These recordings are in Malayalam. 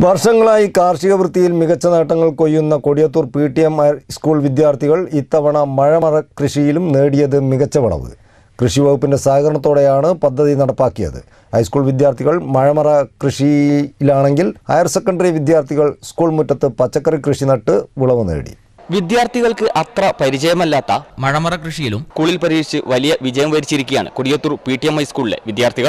വർഷങ്ങളായി കാർഷിക വൃത്തിയിൽ മികച്ച നേട്ടങ്ങൾ കൊയ്യുന്ന Kodiyathur P T M school വിദ്യാർത്ഥികൾ ഇത്തവണ മഴമറ കൃഷിയിലും നേടിയത് മികച്ച വിളവ് കൃഷി വകുപ്പിന്റെ സഹകരണത്തോടെയാണ് പദ്ധതി നടപ്പാക്കിയത് ഹൈസ്കൂൾ വിദ്യാർത്ഥികൾ മഴമറ കൃഷിയിലാണെങ്കിൽ ഹയർ സെക്കൻഡറി വിദ്യാർത്ഥികൾ സ്കൂൾ മുറ്റത്ത് പച്ചക്കറി കൃഷി നട്ട് വിളവ് നേടി വിദ്യാർത്ഥികൾക്ക് അത്ര പരിചയമല്ലാത്ത മഴമറ കൃഷിയിലും സ്കൂളിൽ പരീക്ഷിച്ച് വലിയ വിജയം വരിച്ചിരിക്കുകയാണ് Kodiyathur P T M I സ്കൂളിലെ വിദ്യാർത്ഥികൾ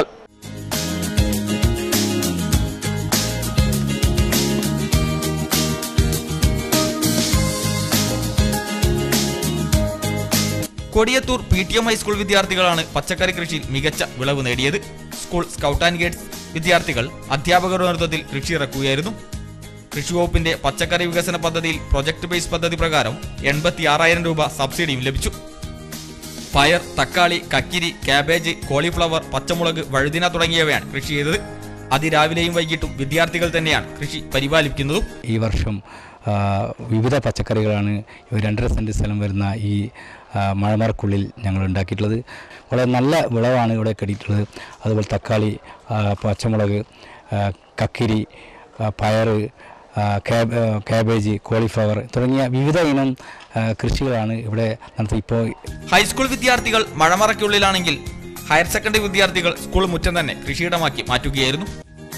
Kodiyathur P T M high school വിദ്യാർത്ഥികളാണ് പച്ചക്കറി കൃഷിയിൽ മികച്ച വിളവ് നേടിയത് സ്കൂൾ സ്കൗട്ട് ആൻഡ് ഗൈഡ്സ് വിദ്യാർത്ഥികൾ അധ്യാപകരുടെ നേതൃത്വത്തിൽ കൃഷി ഇറക്കുകയായിരുന്നു കൃഷി വകുപ്പിന്റെ പച്ചക്കറി വികസന പദ്ധതിയിൽ പ്രൊജക്ട് ബേസ് പദ്ധതി പ്രകാരം എൺപത്തി ആറായിരം രൂപ സബ്സിഡിയും ലഭിച്ചു പയർ തക്കാളി കക്കിരി കാബേജ് കോളിഫ്ലവർ പച്ചമുളക് വഴുതിന തുടങ്ങിയവയാണ് കൃഷി ചെയ്തത് അതിരാവിലെയും വൈകിട്ടും വിദ്യാർത്ഥികൾ തന്നെയാണ് കൃഷി പരിപാലിക്കുന്നതും ഈ വർഷം ആ, വിവിധ പച്ചക്കറികളാണ് ഈ രണ്ടര സെൻറ്റ് സ്ഥലം വരുന്ന ഈ ആ, മഴമറക്കുള്ളിൽ ഞങ്ങൾ ഉണ്ടാക്കിയിട്ടുള്ളത് വളരെ നല്ല വിളവാണ് ഇവിടെ കിട്ടിയിട്ടുള്ളത് അതുപോലെ തക്കാളി ആ, പച്ചമുളക് ആ, കക്കിരി ആ, പയറ് ആ, കാബ് ആ, കാബേജ് കോളിഫ്ലവർ തുടങ്ങിയ വിവിധ ഇനം ആ, കൃഷികളാണ് ഇവിടെ നടത്തി ഇപ്പോൾ ഹൈസ്കൂൾ വിദ്യാർത്ഥികൾ മഴമറയ്ക്കുള്ളിലാണെങ്കിൽ ഹയർ സെക്കൻഡറി വിദ്യാർത്ഥികൾ സ്കൂൾ മുറ്റം തന്നെ കൃഷിയിടമാക്കി മാറ്റുകയായിരുന്നു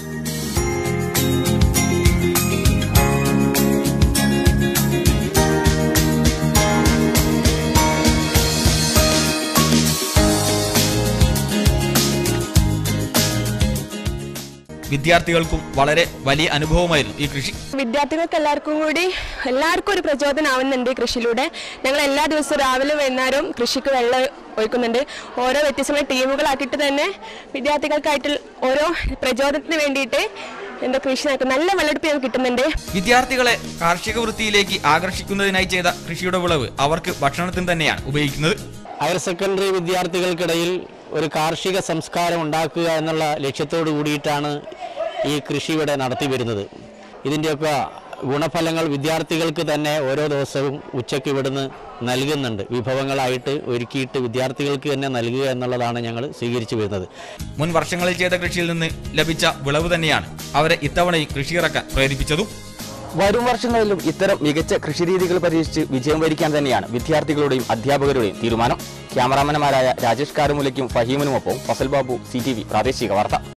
വിദ്യാർത്ഥികൾക്കും വളരെ വലിയ അനുഭവമായിരുന്നു ഈ കൃഷി വിദ്യാർത്ഥികൾക്ക് എല്ലാവർക്കും കൂടി എല്ലാവർക്കും ഒരു പ്രചോദനമാവുന്നുണ്ട് ഈ കൃഷിയിലൂടെ ഞങ്ങൾ എല്ലാ ദിവസവും രാവിലെ വൈകുന്നേരവും കൃഷിക്ക് വെള്ളം ഒഴിക്കുന്നുണ്ട് ഓരോ വ്യത്യസ്തമായ ടീമുകളാക്കിയിട്ട് തന്നെ വിദ്യാർത്ഥികൾക്കായിട്ട് ഓരോ പ്രചോദനത്തിന് വേണ്ടിയിട്ട് എന്താ കൃഷി നടക്കും നല്ല വെള്ളമെടുപ്പ് ഞങ്ങൾക്ക് കിട്ടുന്നുണ്ട് വിദ്യാർത്ഥികളെ കാർഷിക വൃത്തിയിലേക്ക് ആകർഷിക്കുന്നതിനായി ചെയ്ത കൃഷിയുടെ വിളവ് അവർക്ക് ഭക്ഷണത്തിന് തന്നെയാണ് ഉപയോഗിക്കുന്നത് ഹയർ സെക്കൻഡറി വിദ്യാർത്ഥികൾക്കിടയിൽ ഒരു കാർഷിക സംസ്കാരം ഉണ്ടാക്കുക എന്നുള്ള ലക്ഷ്യത്തോടു കൂടിയിട്ടാണ് ഈ കൃഷി ഇവിടെ നടത്തി വരുന്നത് ഇതിൻ്റെയൊക്കെ ഗുണഫലങ്ങൾ വിദ്യാർത്ഥികൾക്ക് തന്നെ ഓരോ ദിവസവും ഉച്ചയ്ക്ക് ഇവിടുന്ന് നൽകുന്നുണ്ട് വിഭവങ്ങളായിട്ട് ഒരുക്കിയിട്ട് വിദ്യാർത്ഥികൾക്ക് തന്നെ നൽകുക എന്നുള്ളതാണ് ഞങ്ങൾ സ്വീകരിച്ചു വരുന്നത് മുൻ വർഷങ്ങളിൽ ചെയ്ത കൃഷിയിൽ നിന്ന് ലഭിച്ച വിളവ് തന്നെയാണ് അവരെ ഇത്തവണയും കൃഷി ഇറക്കാൻ പ്രേരിപ്പിച്ചതും വരും വർഷങ്ങളിലും ഇത്തരം മികച്ച കൃഷിരീതികൾ പരീക്ഷിച്ച് വിജയം വരിക്കാൻ തന്നെയാണ് വിദ്യാർത്ഥികളുടെയും അധ്യാപകരുടെയും തീരുമാനം ക്യാമറാമാൻമാരായ രാജേഷ് കാരമുലയ്ക്കും ഫഹീമിനുമൊപ്പം Fazal Babu C T V പ്രാദേശിക വാർത്ത